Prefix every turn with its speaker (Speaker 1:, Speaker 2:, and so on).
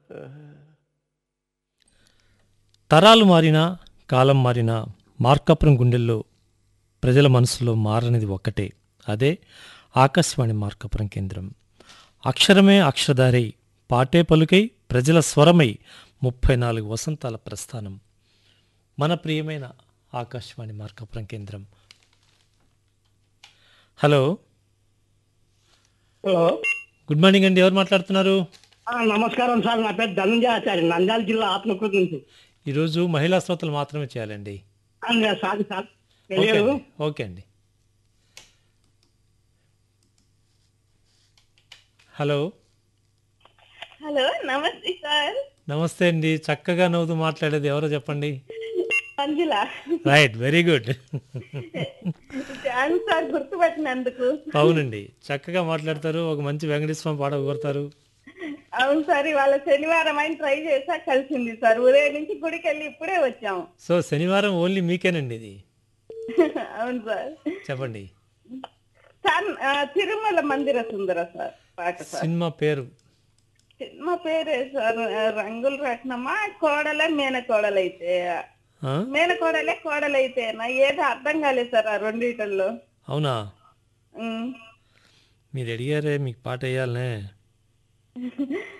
Speaker 1: తరాలు మారినా కాలం మారినా మార్కాపురం గుండెల్లో ప్రజల మనసులో మారనిది ఒక్కటే అదే ఆకాశవాణి మార్కాపురం కేంద్రం అక్షరమే అక్షరధారై పాటే పలుకై ప్రజల స్వరమై ముప్పై నాలుగు వసంతాల ప్రస్థానం మన ప్రియమైన ఆకాశవాణి మార్కాపురం కేంద్రం హలో
Speaker 2: హలో
Speaker 1: గుడ్ మార్నింగ్ అండి ఎవరు మాట్లాడుతున్నారు
Speaker 2: ఆ, నమస్కారం సార్ నా పేరు ధనంజయాచారి నంద్యాల జిల్లా ఆత్మకూరు నుంచి
Speaker 1: ఈరోజు మహిళా శ్రోతలు మాత్రమే చేయాలండి
Speaker 2: ఆ, సార్ సార్
Speaker 1: ఓకే
Speaker 2: తెలియదు
Speaker 1: అండి ఓకే అండి హలో
Speaker 3: హలో నమస్తే సార్
Speaker 1: నమస్తే అండి చక్కగా నవ్వుతూ మాట్లాడేది ఎవరో చెప్పండి
Speaker 3: Manjula
Speaker 1: right very good
Speaker 3: thanks sir గుర్తుపెట్టినందుకు
Speaker 1: అవునండి చక్కగా మాట్లాడతారు ఒక మంచి వెంకటేశ్వరం పాట కోరుతారు
Speaker 3: అవును సార్ ఇవాళ శనివారం అయిన ట్రై చేసా కలిసింది సార్ ఉదయం నుంచి గుడికి వెళ్ళి ఇప్పుడే వచ్చాం
Speaker 1: సో శనివారం ఓన్లీ మీకేనండి ఇది
Speaker 3: అవును సార్
Speaker 1: చెప్పండి
Speaker 3: సార్ ఆ, తిరుమల మందిర సుందర సార్ పాట సార్
Speaker 1: సినిమా పేరు
Speaker 3: మా పేరే సార్ ఆ, రంగుల రత్నమా కోడల మేన కోడలైతే
Speaker 1: ఆ?
Speaker 3: మేన కోడలే కోడలైతేనా ఏదో అర్థం కాలేదు సార్ ఆ రెండిటల్లో
Speaker 1: అవునా
Speaker 3: ఉమ్.
Speaker 1: మీరు అడిగారే మీకు పాట వేయాలనే